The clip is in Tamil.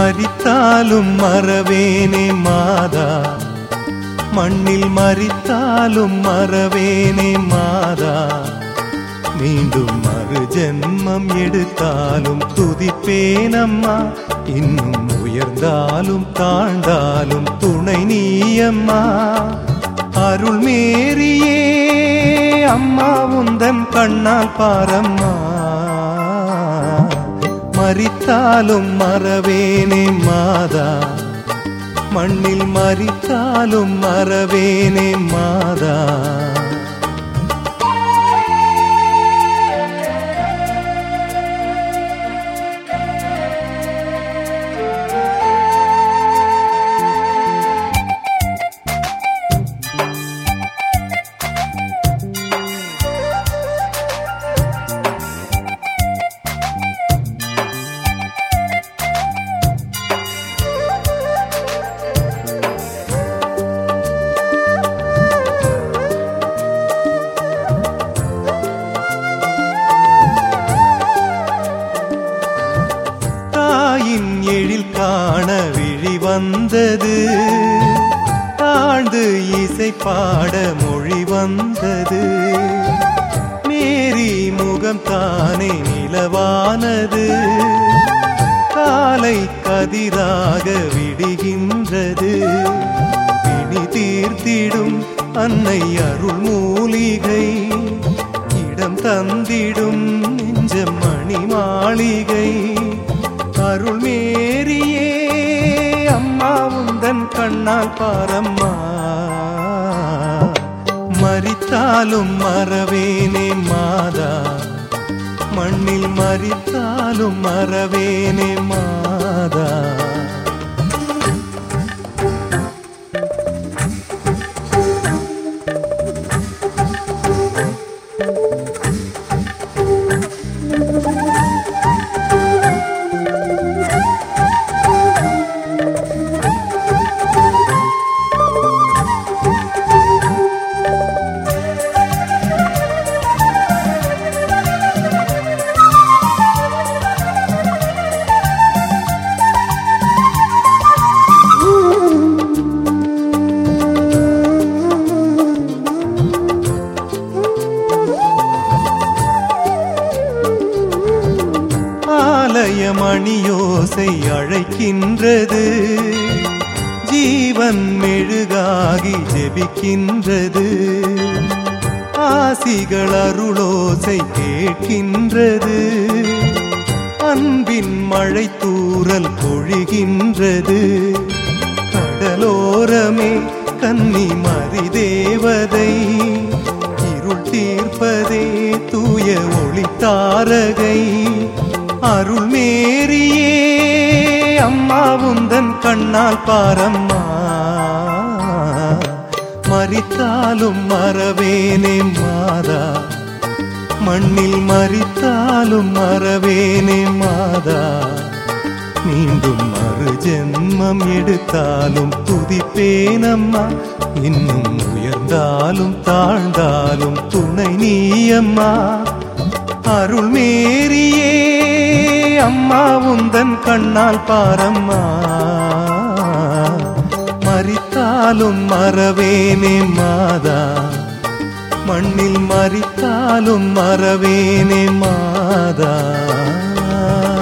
மரித்தாலும் மறவேனே மாதா மண்ணில் மரித்தாலும் மறவேனே மாதா மீண்டும் மறு ஜென்மம் எடுத்தாலும் துதிப்பேனம்மா இன்னும் உயர்ந்தாலும் தாழ்ந்தாலும் துணை நீயம்மா அருள் மேரியே அம்மா உந்தன் கண்ணால் பாரம்மா மரித்தாலும் மறவேனே மாதா மண்ணில் மரித்தாலும் மறவேனே மாதா தாயின் எழில் காண விழி வந்தது தாழ்ந்து இசை பாட மொழி வந்தது மேரி முகம் தானே நிலவானது காலை கதிராக விடுகின்றது பிணி தீர்த்திடும் அன்னை அருள் மூலிகை இடம் தந்திடும் நெஞ்ச மணி மாளிகை அருள் மேரியே அம்மா உந்தன் கண்ணால் பாரம்மா மரித்தாலும் மறவேனே மாதா மண்ணில் மரித்தாலும் மறவேனே மாதா ஆலய மணியோசை அழைக்கின்றது ஜீவன் மெழுகாகி ஜெபிக்கின்றது ஆசிகள் அருளோசை கேட்கின்றது அன்பின் மழை தூறல் பொழிகின்றது கடலோரமே கன்னி மறி தேவதை இருள் தீர்ப்பதே தூய ஒளி தாரகை அருள் மேரியே அம்மா உந்தன் கண்ணால் பாரம்மா மரித்தாலும் மறவேனே மாதா மண்ணில் மரித்தாலும் மறவேனே மாதா மீண்டும் மறு ஜென்மம் எடுத்தாலும் துதிப்பேனம்மா இன்னும் உயர்ந்தாலும் தாழ்ந்தாலும் துணை நீயம்மா அருள் மேரியே அம்மா உந்தன் கண்ணால் பாரம்மா மரித்தாலும் மறவேனே மாதா மண்ணில் மரித்தாலும் மறவேனே மாதா